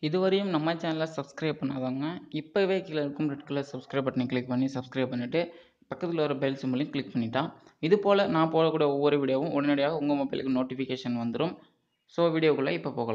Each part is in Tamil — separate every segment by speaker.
Speaker 1: இதுவரையும் நம்ம சேனலை சப்ஸ்கிரைப் பண்ணாதவங்க இப்போவே கீழே இருக்கும் ரெட் கலர் சப்ஸ்கிரைப் பட்டனை கிளிக் பண்ணி சப்ஸ்கிரைப் பண்ணிவிட்டு பக்கத்தில் வர பெல் சிம்பிளையும் கிளிக் பண்ணிட்டா இது போல் நான் போடக்கூடிய ஒவ்வொரு வீடியோவும் உடனடியாக உங்கள் மொபைலுக்கு நோட்டிஃபிகேஷன் வந்துடும் ஸோ வீடியோக்குள்ளே இப்போ போகலாம்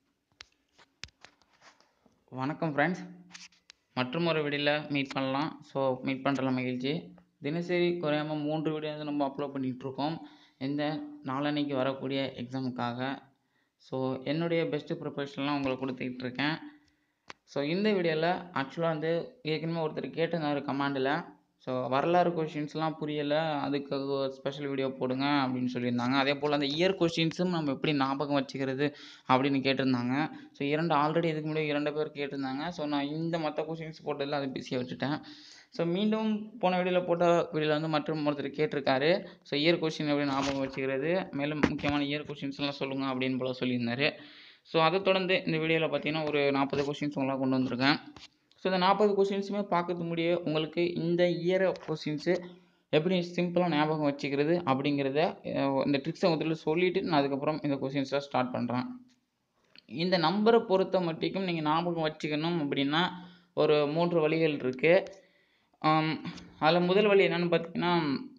Speaker 1: வணக்கம் ஃப்ரெண்ட்ஸ் மற்றும் ஒரு வீடியோவில் மீட் பண்ணலாம் ஸோ மீட் பண்ணுறல மகிழ்ச்சி தினசரி குறையாமல் மூன்று வீடியோ வந்து நம்ம அப்லோட் பண்ணிகிட்ருக்கோம் இந்த நாளன்னைக்கு வரக்கூடிய எக்ஸாமுக்காக ஸோ என்னுடைய பெஸ்ட்டு ப்ரிப்பரேஷன்லாம் உங்களுக்கு கொடுத்துக்கிட்டு இருக்கேன் ஸோ இந்த வீடியோவில் ஆக்சுவலாக வந்து ஏற்கனவே ஒருத்தர் கேட்டிருந்தாரு கமாண்டில் ஸோ வரலாறு கொஷின்ஸ்லாம் புரியலை அதுக்கு ஒரு ஸ்பெஷல் வீடியோ போடுங்க அப்படின்னு சொல்லியிருந்தாங்க அதே போல் அந்த இயர் கொஷின்ஸும் நம்ம எப்படி ஞாபகம் வச்சுக்கிறது அப்படின்னு கேட்டிருந்தாங்க ஸோ இரண்டு ஆல்ரெடி இதுக்கு முன்னாடி இரண்டு பேர் கேட்டிருந்தாங்க ஸோ நான் இந்த மற்ற கொஷின்ஸ் போட்டதில் அதை பிஸியாக விட்டுட்டேன் ஸோ மீண்டும் போன வீடியோவில் போட்ட வீடியோவில் வந்து மற்றும் ஒருத்தர் கேட்டிருக்காரு ஸோ இயர் கொஷின் எப்படி ஞாபகம் வச்சுக்கிறது மேலும் முக்கியமான இயர் கொஷின்ஸ்லாம் சொல்லுங்கள் அப்படின்னு போல் சொல்லியிருந்தாரு ஸோ அதை தொடர்ந்து இந்த வீடியோவில் பார்த்தீங்கன்னா ஒரு நாற்பது கொஷின்ஸ் உங்களாக கொண்டு வந்திருக்கேன் ஸோ இந்த நாற்பது கொஷின்ஸுமே பார்க்கறது முடிய உங்களுக்கு இந்த இயர் கொஷின்ஸு எப்படி சிம்பிளாக ஞாபகம் வச்சுக்கிறது அப்படிங்கிறத அஹ், இந்த ட்ரிக்ஸை முதல்ல சொல்லிவிட்டு நான் அதுக்கப்புறம் இந்த கொஷின்ஸை ஸ்டார்ட் பண்ணுறேன் இந்த நம்பரை பொறுத்த மட்டிக்கும் நீங்கள் ஞாபகம் வச்சுக்கணும் அப்படின்னா ஒரு மூன்று வழிகள் இருக்குது அதில் முதல் வழி என்னென்னு பார்த்தீங்கன்னா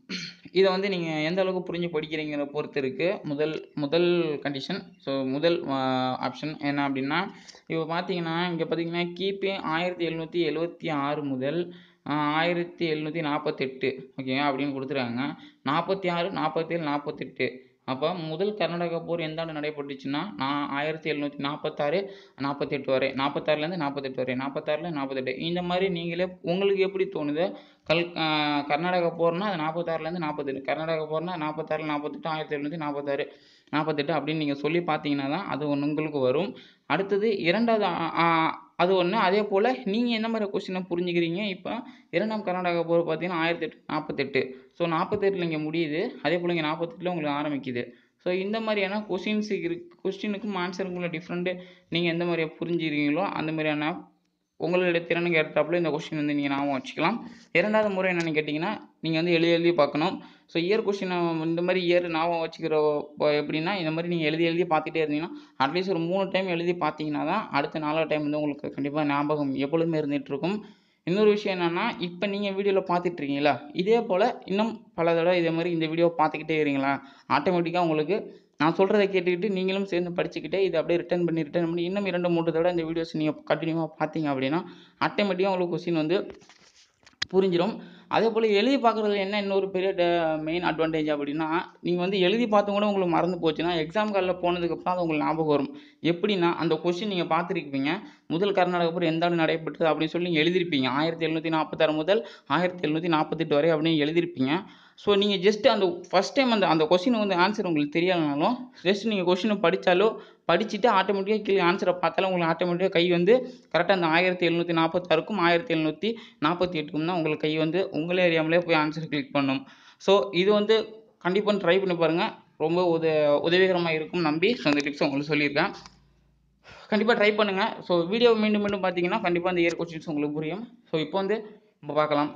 Speaker 1: இதை வந்து நீங்கள் எந்த அளவுக்கு புரிஞ்சு படிக்கிறீங்கிற பொறுத்து இருக்குது முதல் முதல் கண்டிஷன் ஸோ முதல் ஆப்ஷன் என்ன அப்படின்னா இப்போ பார்த்தீங்கன்னா இங்கே பார்த்தீங்கன்னா கிபி ஆயிரத்தி எழுநூற்றி எழுவத்தி ஆறு முதல் ஆஹ், ஆயிரத்தி எழுநூற்றி நாற்பத்தெட்டு ஓகேங்க அப்படின்னு கொடுத்துருக்காங்க நாற்பத்தி ஆறு நாற்பத்தேழு நாற்பத்தெட்டு அப்போ முதல் கர்நாடக போர் எந்த ஆண்டு நடைபெற்றுச்சுன்னா நான் ஆயிரத்தி எழுநூற்றி நாற்பத்தாறு நாற்பத்தெட்டு வரை நாற்பத்தாறுலேருந்து நாற்பத்தெட்டு வரை நாற்பத்தாறுல நாற்பத்தெட்டு இந்த மாதிரி நீங்களே உங்களுக்கு எப்படி தோணுதோ கல் ஆஹ் கர்நாடக போர்னா அது நாற்பத்தாறுலேருந்து நாற்பத்தெட்டு கர்நாடக போர்னா நாற்பத்தாறு நாற்பத்தெட்டு ஆயிரத்தி எழுநூற்றி நாற்பத்தாறு நாற்பத்தெட்டு அப்படின்னு நீங்கள் சொல்லி பார்த்தீங்கன்னா தான் அது ஒன்று உங்களுக்கு வரும் அடுத்தது இரண்டாவது ஆ- ஆ- அது ஒன்று அதே போல் நீங்கள் எந்த மாதிரி கொஸ்டினை புரிஞ்சுக்கிறீங்க இப்போ இரண்டாம் கர்நாடக போர் பார்த்தீங்கன்னா ஆயிரத்தி எட்டு நாற்பத்தெட்டு ஸோ நாற்பத்தெட்டில் இங்கே முடியுது அதே போல் இங்கே நாற்பத்தெட்டில் உங்களுக்கு ஆரம்பிக்குது ஸோ இந்த மாதிரியான கொஸ்டின்ஸ் இருக்கு கொஸ்டினுக்கும் ஆன்சருக்கும் உள்ள டிஃப்ரெண்ட்டு நீங்கள் எந்த மாதிரியாக புரிஞ்சுக்கிறீங்களோ அந்த மாதிரியான உங்களுடைய திறனுக்கு ஏற்றாப்புல இந்த கொஸ்டின் வந்து நீங்கள் ஞாபகம் வச்சுக்கலாம் இரண்டாவது முறை என்னென்னு கேட்டிங்கன்னா நீங்கள் வந்து எழுதி எழுதி பார்க்கணும் ஸோ இயர் கொஸ்டினை இந்த மாதிரி இயர் ஞாபகம் வச்சுக்கிற இப்போ எப்படின்னா இந்த மாதிரி நீங்கள் எழுதி எழுதி பார்த்துட்டே இருந்தீங்கன்னா அட்லீஸ்ட் ஒரு மூணு டைம் எழுதி பார்த்தீங்கன்னா தான் அடுத்த நாலாவது டைம் வந்து உங்களுக்கு கண்டிப்பாக ஞாபகம் எப்பொழுதுமே இருந்துகிட்டு இருக்கும் இன்னொரு விஷயம் என்னென்னா இப்போ நீங்கள் வீடியோவில் பார்த்துட்டு இருக்கீங்களா இதே போல் இன்னும் பல தடவை இதே மாதிரி இந்த வீடியோ பார்த்துக்கிட்டே இருங்களா ஆட்டோமேட்டிக்காக உங்களுக்கு நான் சொல்கிறத கேட்டுக்கிட்டு நீங்களும் சேர்ந்து படிச்சுக்கிட்டே இதை அப்படியே ரிட்டர்ன் பண்ணி ரிட்டர்ன் பண்ணி இன்னும் இரண்டு மூன்று தடவை இந்த வீடியோஸ் நீங்கள் கண்டினியூவாக பார்த்தீங்க அப்படின்னா ஆட்டோமேட்டிக்காக உங்களுக்கு கொஸ்டின் வந்து புரிஞ்சிடும் அதே போல் எழுதி பார்க்குறதுல என்ன இன்னொரு பெரிய மெயின் அட்வான்டேஜ் அப்படின்னா நீங்கள் வந்து எழுதி பார்த்தும் கூட உங்களுக்கு மறந்து போச்சுன்னா எக்ஸாம் காலில் போனதுக்கப்புறம் அது உங்களுக்கு ஞாபகம் வரும் எப்படின்னா அந்த கொஸ்டின் நீங்கள் பார்த்துருப்பீங்க முதல் கர்நாடக போர் எந்த ஆண்டு நடைபெற்றது அப்படின்னு சொல்லி நீங்கள் எழுதிருப்பீங்க ஆயிரத்தி எழுநூற்றி நாற்பத்தாறு முதல் ஆயிரத்தி எழுநூற்றி நாற்பத்தெட்டு வரை அப்படின்னு எழுதிருப்பீங்க ஸோ நீங்கள் ஜஸ்ட் அந்த ஃபஸ்ட் டைம் அந்த அந்த கொஸ்டின் வந்து ஆன்சர் உங்களுக்கு தெரியலனாலும் ஜஸ்ட் நீங்கள் கொஸ்டினை படித்தாலோ படிச்சுட்டு ஆட்டோமேட்டிக்காக கீழே ஆன்சரை பார்த்தாலும் உங்களுக்கு ஆட்டோமேட்டிக்காக கை வந்து கரெக்டாக அந்த ஆயிரத்தி எழுநூற்றி நாற்பத்தாறுக்கும் ஆயிரத்தி எழுநூற்றி நாற்பத்தி எட்டுக்கும் தான் உங்களுக்கு கை வந்து உங்களே அறியாமலே போய் ஆன்சர் கிளிக் பண்ணும் ஸோ இது வந்து கண்டிப்பாக ட்ரை பண்ணி பாருங்கள் ரொம்ப உத உதவிகரமாக இருக்கும் நம்பி ஸோ இந்த டிப்ஸ் உங்களுக்கு சொல்லியிருக்கேன் கண்டிப்பாக ட்ரை பண்ணுங்கள் ஸோ வீடியோ மீண்டும் மீண்டும் பார்த்தீங்கன்னா கண்டிப்பாக அந்த இயர் கொஸ்டின்ஸ் உங்களுக்கு புரியும் ஸோ இப்போ வந்து நம்ம பார்க்கலாம்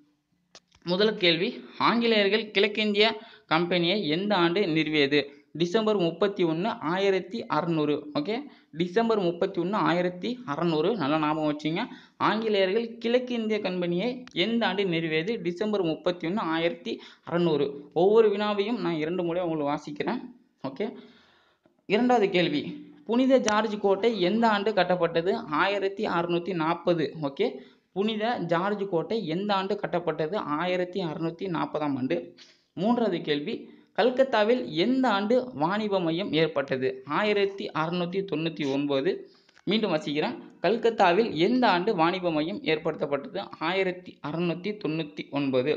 Speaker 1: முதல் கேள்வி ஆங்கிலேயர்கள் கிழக்கிந்திய கம்பெனியை எந்த ஆண்டு நிறுவியது டிசம்பர் முப்பத்தி ஒன்று ஆயிரத்தி அறநூறு ஓகே டிசம்பர் முப்பத்தி ஒன்று ஆயிரத்தி அறநூறு நல்லா ஞாபகம் வச்சுங்க ஆங்கிலேயர்கள் கிழக்கிந்திய கம்பெனியை எந்த ஆண்டு நிறுவியது டிசம்பர் முப்பத்தி ஒன்று ஆயிரத்தி அறநூறு ஒவ்வொரு வினாவையும் நான் இரண்டு முறை உங்களுக்கு வாசிக்கிறேன் ஓகே இரண்டாவது கேள்வி புனித ஜார்ஜ் கோட்டை எந்த ஆண்டு கட்டப்பட்டது ஆயிரத்தி அறுநூற்றி நாற்பது ஓகே புனித ஜார்ஜ் கோட்டை எந்த ஆண்டு கட்டப்பட்டது ஆயிரத்தி அறுநூற்றி நாற்பதாம் ஆண்டு மூன்றாவது கேள்வி கல்கத்தாவில் எந்த ஆண்டு வாணிப மையம் ஏற்பட்டது ஆயிரத்தி அறுநூற்றி தொண்ணூற்றி ஒன்பது மீண்டும் வசிக்கிறேன் கல்கத்தாவில் எந்த ஆண்டு வாணிப மையம் ஏற்படுத்தப்பட்டது ஆயிரத்தி அறுநூற்றி தொண்ணூற்றி ஒன்பது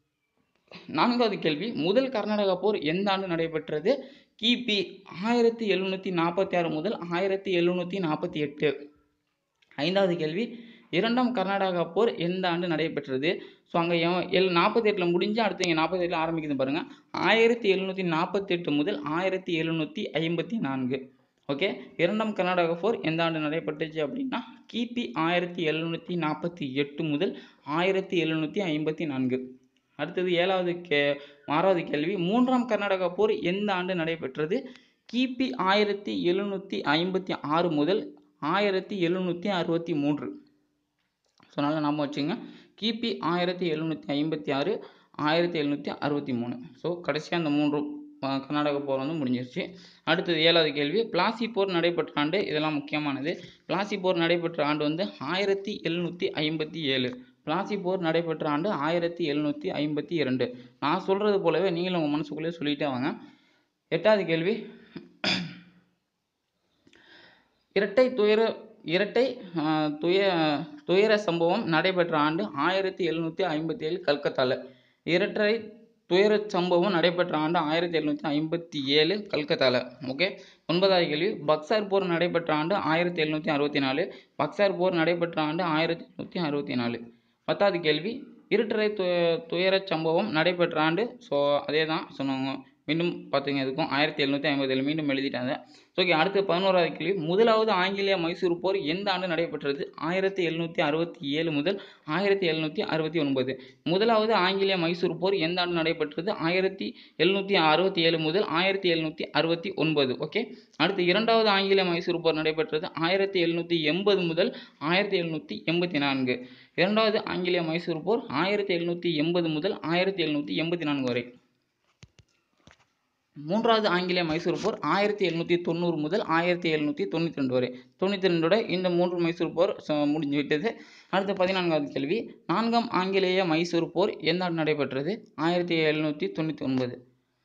Speaker 1: நான்காவது கேள்வி முதல் கர்நாடக போர் எந்த ஆண்டு நடைபெற்றது கிபி ஆயிரத்தி எழுநூற்றி நாற்பத்தி ஆறு முதல் ஆயிரத்தி எழுநூற்றி நாற்பத்தி எட்டு ஐந்தாவது கேள்வி இரண்டாம் கர்நாடகா போர் எந்த ஆண்டு நடைபெற்றது ஸோ அங்கே எல் நாற்பத்தெட்டில் முடிஞ்சு அடுத்து இங்கே நாற்பத்தெட்டில் ஆரம்பிக்குது பாருங்கள் ஆயிரத்தி எழுநூற்றி நாற்பத்தெட்டு முதல் ஆயிரத்தி எழுநூற்றி ஐம்பத்தி நான்கு ஓகே இரண்டாம் கர்நாடக போர் எந்த ஆண்டு நடைபெற்றுச்சு அப்படின்னா கிபி ஆயிரத்தி எழுநூற்றி நாற்பத்தி எட்டு முதல் ஆயிரத்தி எழுநூற்றி ஐம்பத்தி நான்கு அடுத்தது ஏழாவது கே ஆறாவது கேள்வி மூன்றாம் கர்நாடக போர் எந்த ஆண்டு நடைபெற்றது கிபி ஆயிரத்தி எழுநூற்றி ஐம்பத்தி ஆறு முதல் ஆயிரத்தி எழுநூற்றி அறுபத்தி மூன்று ஸோ நல்லா நாம வச்சுங்க கிபி ஆயிரத்தி எழுநூற்றி ஐம்பத்தி ஆறு ஆயிரத்தி எழுநூற்றி அறுபத்தி மூணு ஸோ கடைசியாக அந்த மூன்று அஹ், கர்நாடக போர் வந்து முடிஞ்சிருச்சு அடுத்தது ஏழாவது கேள்வி பிளாசி போர் நடைபெற்ற ஆண்டு இதெல்லாம் முக்கியமானது பிளாசி போர் நடைபெற்ற ஆண்டு வந்து ஆயிரத்தி எழுநூற்றி ஐம்பத்தி ஏழு பிளாசி போர் நடைபெற்ற ஆண்டு ஆயிரத்தி எழுநூற்றி ஐம்பத்தி இரண்டு நான் சொல்கிறது போலவே நீங்களும் உங்கள் மனசுக்குள்ளேயே சொல்லிட்டே வாங்க எட்டாவது கேள்வி இரட்டை துயர இரட்டை ஆஹ், துய துயர சம்பவம் நடைபெற்ற ஆண்டு ஆயிரத்தி எழுநூற்றி ஐம்பத்தி ஏழு கல்கத்தாவில் இரட்டை துயர சம்பவம் நடைபெற்ற ஆண்டு ஆயிரத்தி எழுநூற்றி ஐம்பத்தி ஏழு கல்கத்தாவில் ஓகே ஒன்பதாவது கேள்வி பக்சார் போர் நடைபெற்ற ஆண்டு ஆயிரத்தி எழுநூற்றி அறுபத்தி நாலு பக்சார் போர் நடைபெற்ற ஆண்டு ஆயிரத்தி எண்ணூற்றி அறுபத்தி நாலு பத்தாவது கேள்வி இருட்டரை து துயரச் சம்பவம் நடைபெற்ற ஆண்டு ஸோ அதே தான் சொன்னாங்க மீண்டும் பார்த்துங்க இதுக்கும் ஆயிரத்தி எழுநூற்றி ஐம்பது ஏழு மீண்டும் எழுதிட்டாங்க ஓகே அடுத்து பதினோராவது கேள்வி முதலாவது ஆங்கிலேய மைசூர் போர் எந்த ஆண்டு நடைபெற்றது ஆயிரத்தி எழுநூற்றி அறுபத்தி ஏழு முதல் ஆயிரத்தி எழுநூற்றி அறுபத்தி ஒன்பது முதலாவது ஆங்கிலேய மைசூர் போர் எந்த ஆண்டு நடைபெற்றது ஆயிரத்தி எழுநூற்றி அறுபத்தி ஏழு முதல் ஆயிரத்தி எழுநூற்றி அறுபத்தி ஒன்பது ஓகே அடுத்து இரண்டாவது ஆங்கிலேய மைசூர் போர் நடைபெற்றது ஆயிரத்தி எழுநூற்றி எண்பது முதல் ஆயிரத்தி எழுநூற்றி எண்பத்தி நான்கு இரண்டாவது ஆங்கிலேய மைசூர் போர் ஆயிரத்தி எழுநூற்றி எண்பது முதல் ஆயிரத்தி எழுநூற்றி எண்பத்தி நான்கு வரை மூன்றாவது ஆங்கிலேய மைசூர் போர் ஆயிரத்தி எழுநூற்றி தொண்ணூறு முதல் ஆயிரத்தி எழுநூற்றி தொண்ணூற்றி ரெண்டு வரை தொண்ணூற்றி ரெண்டோட இந்த மூன்று மைசூர் போர் ச- முடிஞ்சு விட்டது அடுத்து பதினான்காவது கேள்வி நான்காம் ஆங்கிலேய மைசூர் போர் எந்த ஆண்டு நடைபெற்றது ஆயிரத்தி எழுநூற்றி தொண்ணூற்றி ஒன்பது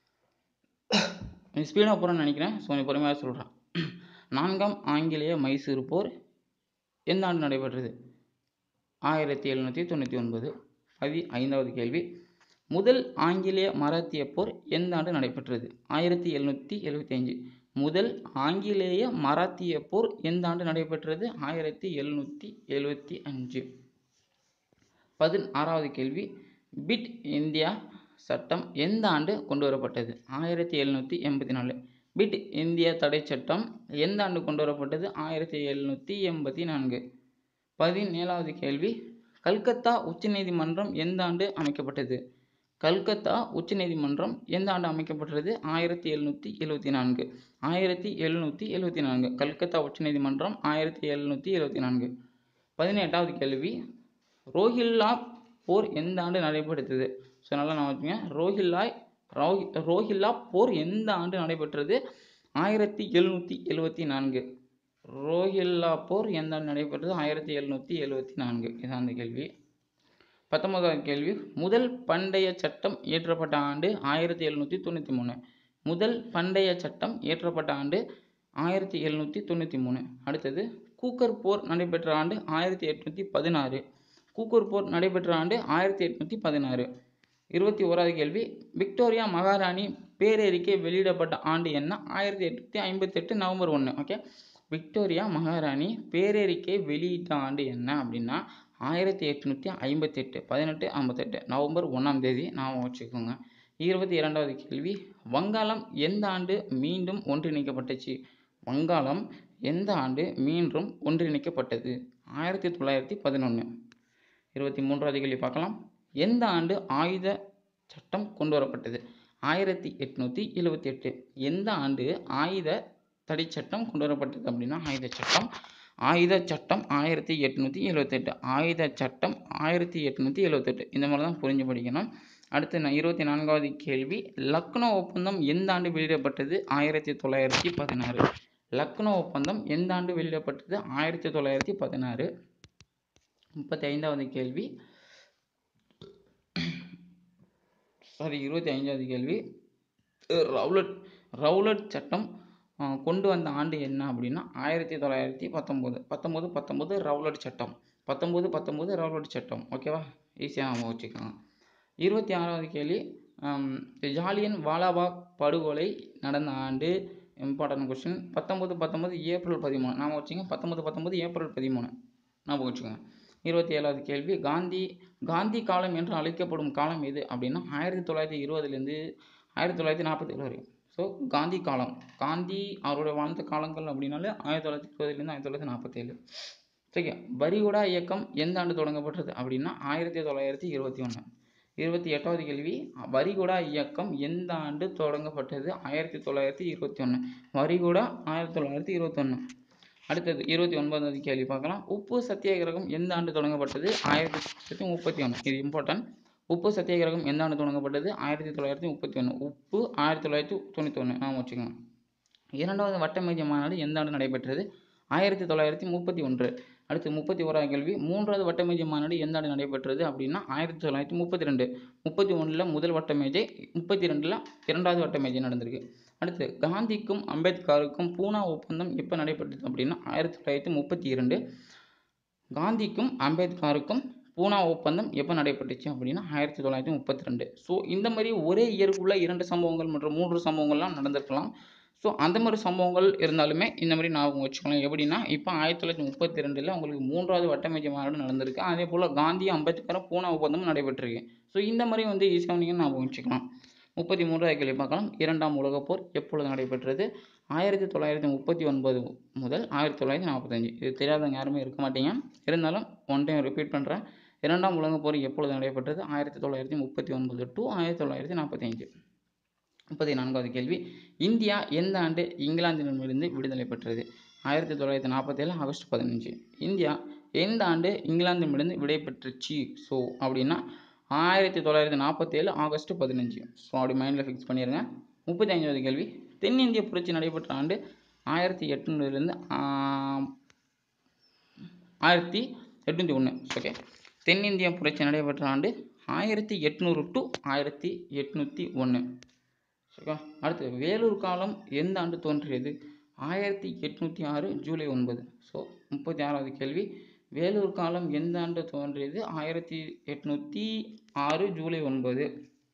Speaker 1: ஸ்பீடாக போகிறேன்னு நினைக்கிறேன் ஸோ கொஞ்சம் பொறுமையாக சொல்கிறேன் நான்காம் ஆங்கிலேய மைசூர் போர் எந்த ஆண்டு நடைபெற்றது ஆயிரத்தி எழுநூற்றி தொண்ணூற்றி ஒன்பது பதி ஐந்தாவது கேள்வி முதல் ஆங்கிலேய மராத்திய போர் எந்த ஆண்டு நடைபெற்றது ஆயிரத்தி எழுநூற்றி எழுபத்தி அஞ்சு முதல் ஆங்கிலேய மராத்திய போர் எந்த ஆண்டு நடைபெற்றது ஆயிரத்தி எழுநூற்றி எழுபத்தி அஞ்சு பதினாறாவது கேள்வி பிட் இந்தியா சட்டம் எந்த ஆண்டு கொண்டு வரப்பட்டது ஆயிரத்தி எழுநூற்றி எண்பத்தி நாலு பிட் இந்தியா தடை சட்டம் எந்த ஆண்டு கொண்டு வரப்பட்டது ஆயிரத்தி எழுநூற்றி எண்பத்தி நான்கு பதினேழாவது கேள்வி கல்கத்தா உச்சநீதிமன்றம் எந்த ஆண்டு அமைக்கப்பட்டது கல்கத்தா உச்சநீதிமன்றம் எந்த ஆண்டு அமைக்கப்பட்டது ஆயிரத்தி எழுநூற்றி எழுபத்தி நான்கு ஆயிரத்தி எழுநூற்றி எழுபத்தி நான்கு கல்கத்தா உச்சநீதிமன்றம் ஆயிரத்தி எழுநூற்றி எழுபத்தி நான்கு பதினெட்டாவது கேள்வி ரோஹில்லா போர் எந்த ஆண்டு நடைபெற்றது ஸோ நல்லா நான் வச்சுங்க ரோஹில்லாய் ரோஹி ரோஹில்லா போர் எந்த ஆண்டு நடைபெற்றது ஆயிரத்தி எழுநூற்றி எழுபத்தி நான்கு ரோஹில்லா போர் எந்த ஆண்டு நடைபெற்றது ஆயிரத்தி எழுநூற்றி எழுபத்தி நான்கு இதான் அந்த கேள்வி பத்தொன்பதாவது கேள்வி முதல் பண்டைய சட்டம் இயற்றப்பட்ட ஆண்டு ஆயிரத்தி எழுநூற்றி தொண்ணூற்றி மூணு முதல் பண்டைய சட்டம் இயற்றப்பட்ட ஆண்டு ஆயிரத்தி எழுநூற்றி தொண்ணூற்றி மூணு அடுத்தது கூக்கர் போர் நடைபெற்ற ஆண்டு ஆயிரத்தி எட்நூற்றி பதினாறு கூக்கர் போர் நடைபெற்ற ஆண்டு ஆயிரத்தி எட்நூற்றி பதினாறு இருபத்தி ஓராவது கேள்வி விக்டோரியா மகாராணி பேரறிக்கை வெளியிடப்பட்ட ஆண்டு என்ன ஆயிரத்தி எட்நூற்றி ஐம்பத்தெட்டு நவம்பர் ஒன்று ஓகே விக்டோரியா மகாராணி பேரறிக்கை வெளியிட்ட ஆண்டு என்ன அப்படின்னா ஆயிரத்தி எட்நூற்றி ஐம்பத்தெட்டு பதினெட்டு ஐம்பத்தெட்டு நவம்பர் ஒன்றாம் தேதி ஞாபகம் வச்சுக்கோங்க இருபத்தி இரண்டாவது கேள்வி வங்காளம் எந்த ஆண்டு மீண்டும் ஒன்றிணைக்கப்பட்டுச்சு வங்காளம் எந்த ஆண்டு மீண்டும் ஒன்றிணைக்கப்பட்டது ஆயிரத்தி தொள்ளாயிரத்தி பதினொன்று இருபத்தி மூன்றாவது கேள்வி பார்க்கலாம் எந்த ஆண்டு ஆயுத சட்டம் கொண்டு வரப்பட்டது ஆயிரத்தி எட்நூற்றி எழுபத்தி எட்டு எந்த ஆண்டு ஆயுத தடை சட்டம் கொண்டு வரப்பட்டது அப்படின்னா ஆயுத சட்டம் ஆயுத சட்டம் ஆயிரத்தி எட்நூற்றி எழுபத்தெட்டு ஆயுத சட்டம் ஆயிரத்தி எட்நூற்றி எழுபத்தெட்டு இந்த மாதிரி தான் புரிஞ்சு படிக்கணும் அடுத்து நான் இருபத்தி நான்காவது கேள்வி லக்னோ ஒப்பந்தம் எந்த ஆண்டு வெளியிடப்பட்டது ஆயிரத்தி தொள்ளாயிரத்தி பதினாறு லக்னோ ஒப்பந்தம் எந்த ஆண்டு வெளியிடப்பட்டது ஆயிரத்தி தொள்ளாயிரத்தி பதினாறு முப்பத்தி ஐந்தாவது கேள்வி சாரி இருபத்தி ஐந்தாவது கேள்வி அஹ் ரவுலட் ரவுலட் சட்டம் அஹ், கொண்டு வந்த ஆண்டு என்ன அப்படின்னா ஆயிரத்தி தொள்ளாயிரத்தி பத்தொம்போது பத்தொம்போது பத்தொம்போது ரவுலட் சட்டம் பத்தொம்போது பத்தொம்போது ரவுலட் சட்டம் ஓகேவா ஈஸியாக நம்ம வச்சுக்கோங்க இருபத்தி ஆறாவது கேள்வி ஹம், ஜாலியன் வாலாபாக் படுகொலை நடந்த ஆண்டு இம்பார்ட்டன்ட் கொஸ்டின் பத்தொம்போது பத்தொம்போது ஏப்ரல் பதிமூணு நாம வச்சுங்க பத்தொம்போது பத்தொம்போது ஏப்ரல் பதிமூணு ஞாபகம் வச்சுக்கோங்க இருபத்தி ஏழாவது கேள்வி காந்தி காந்தி காலம் என்று அழைக்கப்படும் காலம் எது அப்படின்னா ஆயிரத்தி தொள்ளாயிரத்தி இருபதுலேருந்து ஆயிரத்தி தொள்ளாயிரத்தி நாற்பத்தி ஏழு வரை ஸோ காந்தி காலம் காந்தி அவருடைய வாழ்ந்த காலங்கள் அப்படின்னாலே ஆயிரத்தி தொள்ளாயிரத்தி இருபதுலேருந்து ஆயிரத்தி தொள்ளாயிரத்தி நாற்பத்தேழு சரியா வரிகுடா இயக்கம் எந்த ஆண்டு தொடங்கப்பட்டது அப்படின்னா ஆயிரத்தி தொள்ளாயிரத்தி இருபத்தி ஒன்று இருபத்தி எட்டாவது கேள்வி வரிகுடா இயக்கம் எந்த ஆண்டு தொடங்கப்பட்டது ஆயிரத்தி தொள்ளாயிரத்தி இருபத்தி ஒன்று வரிகுடா ஆயிரத்தி தொள்ளாயிரத்தி இருபத்தொன்று அடுத்தது இருபத்தி ஒன்பதாவது கேள்வி பார்க்கலாம் உப்பு சத்தியாகிரகம் எந்த ஆண்டு தொடங்கப்பட்டது ஆயிரத்தி தொள்ளாயிரத்தி முப்பத்தி ஒன்று இது இம்பார்ட்டன்ட் உப்பு சத்தியாகிரகம் எந்த ஆண்டு தொடங்கப்பட்டது ஆயிரத்தி தொள்ளாயிரத்தி முப்பத்தி ஒன்று உப்பு ஆயிரத்தி தொள்ளாயிரத்தி தொண்ணூற்றி ஒன்று நாம் வச்சுக்கோங்க இரண்டாவது வட்டமேஜை மாநாடு எந்த ஆண்டு நடைபெற்றது ஆயிரத்தி தொள்ளாயிரத்தி முப்பத்தி ஒன்று அடுத்து முப்பத்தி ஓராவது கேள்வி மூன்றாவது வட்டமேஜை மாநாடு எந்த ஆண்டு நடைபெற்றது அப்படின்னா ஆயிரத்தி தொள்ளாயிரத்தி முப்பத்தி ரெண்டு முப்பத்தி ஒன்றில் முதல் வட்டமேஜை முப்பத்தி ரெண்டில் இரண்டாவது வட்டமேஜை நடந்திருக்கு அடுத்து காந்திக்கும் அம்பேத்கருக்கும் பூனா ஒப்பந்தம் எப்போ நடைபெற்றது அப்படின்னா ஆயிரத்தி தொள்ளாயிரத்தி முப்பத்தி இரண்டு காந்திக்கும் அம்பேத்கருக்கும் பூனா ஒப்பந்தம் எப்போ நடைபெற்றுச்சு அப்படின்னா ஆயிரத்தி தொள்ளாயிரத்தி முப்பத்தி ரெண்டு ஸோ இந்த மாதிரி ஒரே இயற்குள்ள இரண்டு சம்பவங்கள் மற்றும் மூன்று சம்பவங்கள்லாம் நடந்திருக்கலாம் ஸோ அந்த மாதிரி சம்பவங்கள் இருந்தாலுமே இந்த மாதிரி ஞாபகம் வச்சுக்கலாம் எப்படின்னா இப்போ ஆயிரத்தி தொள்ளாயிரத்தி முப்பத்தி ரெண்டில் உங்களுக்கு மூன்றாவது வட்டமேஜை மாநாடு நடந்திருக்கு அதே போல் காந்தி அம்பேத்கரும் பூனா ஒப்பந்தமும் நடைபெற்றிருக்கு ஸோ இந்த மாதிரி வந்து ஈஸியாக நீங்கள் ஞாபகம் வச்சுக்கலாம் முப்பத்தி மூன்றாவது கேள்வி பார்க்கலாம் இரண்டாம் உலகப் போர் எப்பொழுது நடைபெற்றது ஆயிரத்தி தொள்ளாயிரத்தி முப்பத்தி ஒன்பது முதல் ஆயிரத்தி தொள்ளாயிரத்தி நாற்பத்தஞ்சு இது தெரியாதவங்க யாருமே இருக்க மாட்டீங்க இருந்தாலும் ஒன் டைம் ரிப்பீட் பண்ணுறேன் இரண்டாம் உலகப் போர் எப்பொழுது நடைபெற்றது ஆயிரத்தி தொள்ளாயிரத்தி முப்பத்தி ஒன்பது டு ஆயிரத்தி தொள்ளாயிரத்தி நாற்பத்தஞ்சு முப்பத்தி நான்காவது கேள்வி இந்தியா எந்த ஆண்டு இங்கிலாந்திடமிருந்து விடுதலை பெற்றது ஆயிரத்தி தொள்ளாயிரத்தி நாற்பத்தேழு ஆகஸ்ட் பதினஞ்சு இந்தியா எந்த ஆண்டு இங்கிலாந்திடமிருந்து விடை பெற்றுச்சு ஸோ அப்படின்னா ஆயிரத்தி தொள்ளாயிரத்தி நாற்பத்தேழு ஆகஸ்ட் பதினஞ்சு ஸோ அப்படி மைண்டில் ஃபிக்ஸ் பண்ணிடுங்க முப்பத்தி அஞ்சாவது கேள்வி தென்னிந்திய புரட்சி நடைபெற்ற ஆண்டு ஆயிரத்தி எட்நூறுலேருந்து ஆயிரத்தி எட்நூற்றி ஒன்று ஓகே தென்னிந்திய புரட்சி நடைபெற்ற ஆண்டு ஆயிரத்தி எட்நூறு டு ஆயிரத்தி எட்நூற்றி ஒன்று ஓகே அடுத்து வேலூர் காலம் எந்த ஆண்டு தோன்றியது ஆயிரத்தி எட்நூற்றி ஆறு ஜூலை ஒன்பது ஸோ முப்பத்தி ஆறாவது கேள்வி வேலூர் காலம் எந்த ஆண்டு தோன்றியது ஆயிரத்தி எட்நூற்றி ஆறு ஜூலை ஒன்பது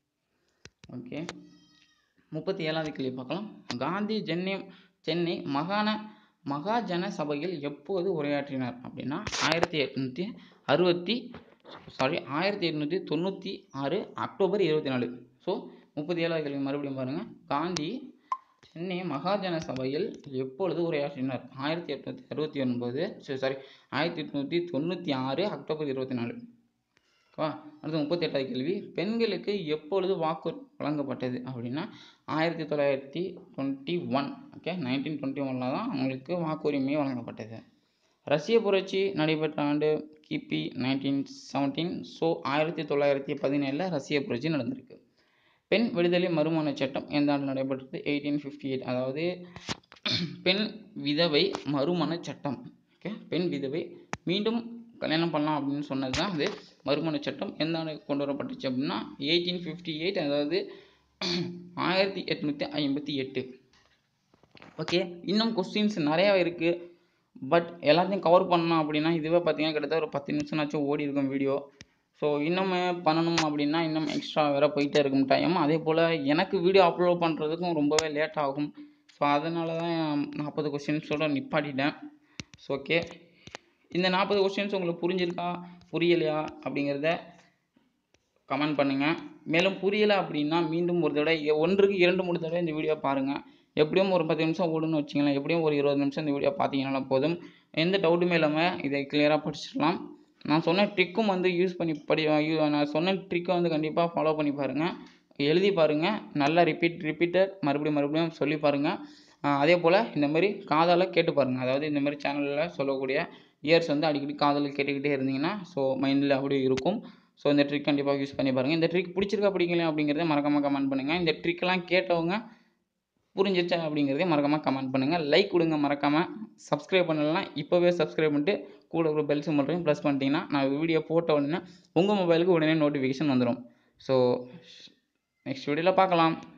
Speaker 1: ஓகே முப்பத்தி ஏழாவது கேள்வி பார்க்கலாம் காந்தி சென்னை சென்னை மகாண மகாஜன சபையில் எப்போது உரையாற்றினார் அப்படின்னா ஆயிரத்தி எட்நூற்றி அறுபத்தி சாரி ஆயிரத்தி எட்நூற்றி தொண்ணூற்றி ஆறு அக்டோபர் இருபத்தி நாலு ஸோ முப்பத்தி ஏழாவது கேள்வி மறுபடியும் பாருங்கள் காந்தி சென்னை மகாஜன சபையில் எப்பொழுது உரையாற்றினார் ஆயிரத்தி எட்நூற்றி அறுபத்தி ஒன்பது சாரி ஆயிரத்தி எட்நூற்றி தொண்ணூற்றி ஆறு அக்டோபர் இருபத்தி நாலு ஓகேவா அடுத்து முப்பத்தி எட்டாவது கேள்வி பெண்களுக்கு எப்பொழுது வாக்கு வழங்கப்பட்டது அப்படின்னா ஆயிரத்தி தொள்ளாயிரத்தி twenty one okay nineteen twenty ஒனில் தான் அவங்களுக்கு வாக்குரிமை வழங்கப்பட்டது ரஷ்ய புரட்சி நடைபெற்ற ஆண்டு கிபி நைன்டீன் செவன்டீன் ஸோ ஆயிரத்தி தொள்ளாயிரத்தி பதினேழில் ரஷ்ய புரட்சி நடந்திருக்கு பெண் விடுதலை மறுமண சட்டம் எந்த ஆண்டு நடைபெற்றது எயிட்டீன் ஃபிஃப்டி எயிட் அதாவது பெண் விதவை மறுமண சட்டம் ஓகே பெண் விதவை மீண்டும் கல்யாணம் பண்ணலாம் அப்படின்னு சொன்னது தான் அது மறுமண சட்டம் எந்த ஆண்டு கொண்டு வரப்பட்டுச்சு அப்படின்னா எயிட்டீன் ஃபிஃப்டி எயிட் அதாவது ஆயிரத்தி எட்நூற்றி ஐம்பத்தி எட்டு ஓகே இன்னும் கொஸ்டின்ஸ் நிறையா இருக்குது பட் எல்லாத்தையும் கவர் பண்ணணும் அப்படின்னா இதுவே பார்த்தீங்கன்னா கிட்டத்தட்ட ஒரு பத்து நிமிஷம்னாச்சும் ஓடி இருக்கும் வீடியோ ஸோ இன்னும் பண்ணணும் அப்படின்னா இன்னும் எக்ஸ்ட்ரா வேறு போயிட்டே இருக்கும் டைம் அதே போல் எனக்கு வீடியோ அப்லோட் பண்ணுறதுக்கும் ரொம்பவே லேட் ஆகும் ஸோ அதனால தான் நாற்பது கொஸ்டின்ஸோட நிப்பாட்டிட்டேன் ஸோ ஓகே இந்த நாற்பது கொஸ்டின்ஸ் உங்களுக்கு புரிஞ்சிருக்கா புரியலையா அப்படிங்கிறத கமெண்ட் பண்ணுங்கள் மேலும் புரியலை அப்படின்னா மீண்டும் ஒரு தடவை எ- ஒன்றுக்கு இரண்டு மூணு தடவை இந்த வீடியோ பாருங்கள் எப்படியும் ஒரு பத்து நிமிஷம் ஓடுன்னு வச்சுங்களேன் எப்படியும் ஒரு இருபது நிமிஷம் இந்த வீடியோ பார்த்தீங்கன்னா போதும் எந்த டவுட்டுமே இல்லாமல் இதை கிளியராக படிச்சிடலாம் நான் சொன்ன ட்ரிக்கும் வந்து யூஸ் பண்ணி படி யூ- நான் சொன்ன ட்ரிக்கை வந்து கண்டிப்பாக ஃபாலோ பண்ணி பாருங்கள் எழுதி பாருங்கள் நல்லா ரிப்பீட் ரிப்பீட்டட் மறுபடியும் மறுபடியும் சொல்லி பாருங்கள் அதே போல் இந்த மாதிரி காதால் கேட்டு பாருங்கள் அதாவது இந்த மாதிரி சேனலில் சொல்லக்கூடிய இயர்ஸ் வந்து அடிக்கடி காதில் கேட்டுக்கிட்டே இருந்தீங்கன்னா ஸோ மைண்டில் அப்படியே இருக்கும் ஸோ இந்த ட்ரிக் கண்டிப்பாக யூஸ் பண்ணி பாருங்கள் இந்த ட்ரிக் பிடிச்சிருக்கா பிடிக்கலையா அப்படிங்கிறத மறக்காமல் கமெண்ட் பண்ணுங்கள் இந்த ட்ரிக்கெல்லாம் கேட்டவங்க புரிஞ்சிச்சா அப்படிங்கிறதே மறக்காமல் கமெண்ட் பண்ணுங்கள் லைக் கொடுங்க மறக்காமல் சப்ஸ்கிரைப் பண்ணலைன்னா இப்போவே சப்ஸ்கிரைப் பண்ணிட்டு கூட ஒரு பெல் சிம்பிளையும் ப்ரெஸ் பண்ணிட்டீங்கன்னா நான் வீடியோ போட்ட உடனே உங்கள் மொபைலுக்கு உடனே நோட்டிஃபிகேஷன் வந்துடும் ஸோ நெக்ஸ்ட் வீடியோவில் பார்க்கலாம்